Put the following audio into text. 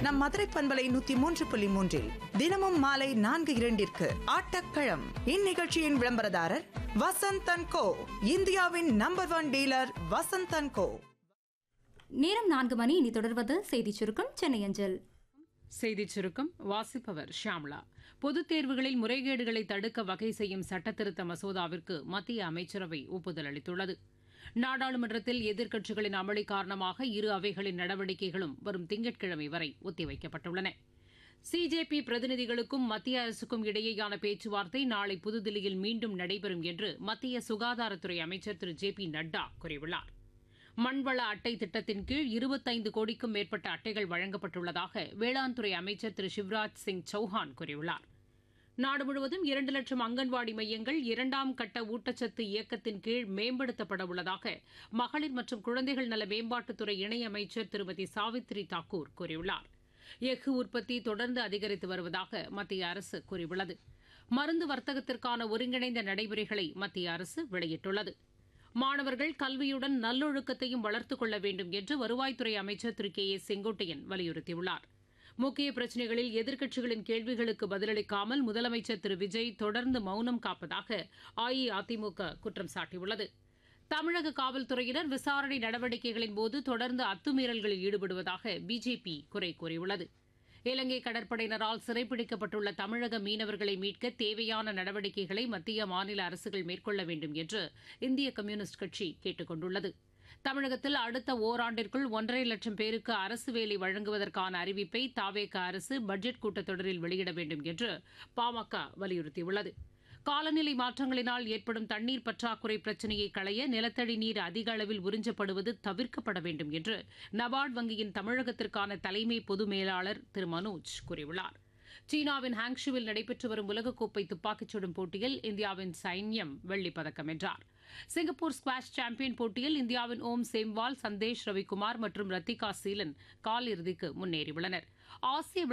நம் மதுரை பண்பலை நூத்தி மூன்று புள்ளி மூன்றில் தினமும் மாலை நான்கு இரண்டிற்கு ஆட்டக்களம் இந்நிகழ்ச்சியின் விளம்பரதாரர் வசந்தன் கோ இந்தியாவின் number one dealer Vasanthan Co நேரம் நான்கு மணி இனி தொடர்வது செய்திச் சுருக்கம் சென்னை அஞ்சல் செய்திச் சுருக்கம் வாசிப்பவர் ஷியாம்லா பொதுத் தேர்வுகளில் முறைகேடுகளை தடுக்க வகை செய்யும் சட்டத்திருத்த மசோதாவிற்கு மத்திய அமைச்சரவை ஒப்புதல் அளித்துள்ளது நாடாளுமன்றத்தில் எதிர்க்கட்சிகளின் அமளி காரணமாக இரு அவைகளின் நடவடிக்கைகளும் வரும் திங்கட்கிழமை வரை ஒத்திவைக்கப்பட்டுள்ளன சிஜேபி பிரதிநிதிகளுக்கும் மத்திய அரசுக்கும் இடையேயான பேச்சுவார்த்தை நாளை புதுதில்லியில் மீண்டும் நடைபெறும் என்று மத்திய சுகாதாரத்துறை அமைச்சர் திரு ஜே பி நட்டா கூறியுள்ளார் மண்வள அட்டை திட்டத்தின் கீழ் இருபத்தைந்து கோடிக்கும் மேற்பட்ட அட்டைகள் வழங்கப்பட்டுள்ளதாக வேளாண் துறை அமைச்சர் திரு சிவராஜ் சிங் சௌஹான் கூறியுள்ளார் நாடு முழுவதும் இரண்டு லட்சம் அங்கன்வாடி மையங்கள் இரண்டாம் கட்ட ஊட்டச்சத்து இயக்கத்தின் கீழ் மேம்படுத்தப்பட உள்ளதாக மகளிர் மற்றும் குழந்தைகள் நல மேம்பாட்டுத்துறை இணையமைச்சர் திருமதி சாவித்ரி தாக்கூர் கூறியுள்ளார் எஃகு உற்பத்தி தொடர்ந்து அதிகரித்து வருவதாக மத்திய அரசு கூறியுள்ளது மருந்து வர்த்தகத்திற்கான ஒருங்கிணைந்த நடைமுறைகளை மத்திய அரசு வெளியிட்டுள்ளது மாணவர்கள் கல்வியுடன் நல்லொழுக்கத்தையும் வளர்த்துக் கொள்ள வேண்டும் என்று வருவாய்த்துறை அமைச்சர் திரு கே ஏ செங்கோட்டையன் வலியுறுத்தியுள்ளார் முக்கிய பிரச்சினைகளில் எதிர்க்கட்சிகளின் கேள்விகளுக்கு பதிலளிக்காமல் முதலமைச்சர் திரு விஜய் தொடர்ந்து மௌனம் காப்பதாக அஇஅதிமுக குற்றம் சாட்டியுள்ளது தமிழக காவல்துறையினர் விசாரணை நடவடிக்கைகளின் போது தொடர்ந்து அத்துமீறல்களில் ஈடுபடுவதாக பிஜேபி குறை கூறியுள்ளது இலங்கை கடற்படையினரால் சிறைப்பிடிக்கப்பட்டுள்ள தமிழக மீனவர்களை மீட்க தேவையான நடவடிக்கைகளை மத்திய மாநில அரசுகள் மேற்கொள்ள வேண்டும் என்று இந்திய கம்யூனிஸ்ட் கட்சி கேட்டுக் கொண்டுள்ளது தமிழகத்தில் அடுத்த ஓராண்டிற்குள் ஒன்றரை லட்சம் பேருக்கு அரசு வேலை வழங்குவதற்கான அறிவிப்பை தாவேக அரசு பட்ஜெட் கூட்டத்தொடரில் வெளியிட வேண்டும் என்று பாமக வலியுறுத்தியுள்ளது காலநிலை மாற்றங்களினால் ஏற்படும் தண்ணீர் பற்றாக்குறை பிரச்சினையை களைய நிலத்தடி நீர் அதிக அளவில் உறிஞ்சப்படுவது தவிர்க்கப்பட வேண்டும் என்று நபார்டு வங்கியின் தமிழகத்திற்கான தலைமை பொது மேலாளர் திரு மனோஜ் கூறியுள்ளார் சீனாவின் ஹாங்ஷுவில் நடைபெற்று வரும் உலகக்கோப்பை துப்பாக்கிச் சுடும் போட்டியில் இந்தியாவின் சைன்யம் வெள்ளிப் பதக்கம் வென்றார் சிங்கப்பூர் ஸ்குவாஷ் சாம்பியன் போட்டியில் இந்தியாவின் ஓம் சேம்வால் சந்தேஷ் ரவிக்குமார் மற்றும் ரத்திகா சீலன் காலிறுதிக்கு முன்னேறியுள்ளனர் ஆசிய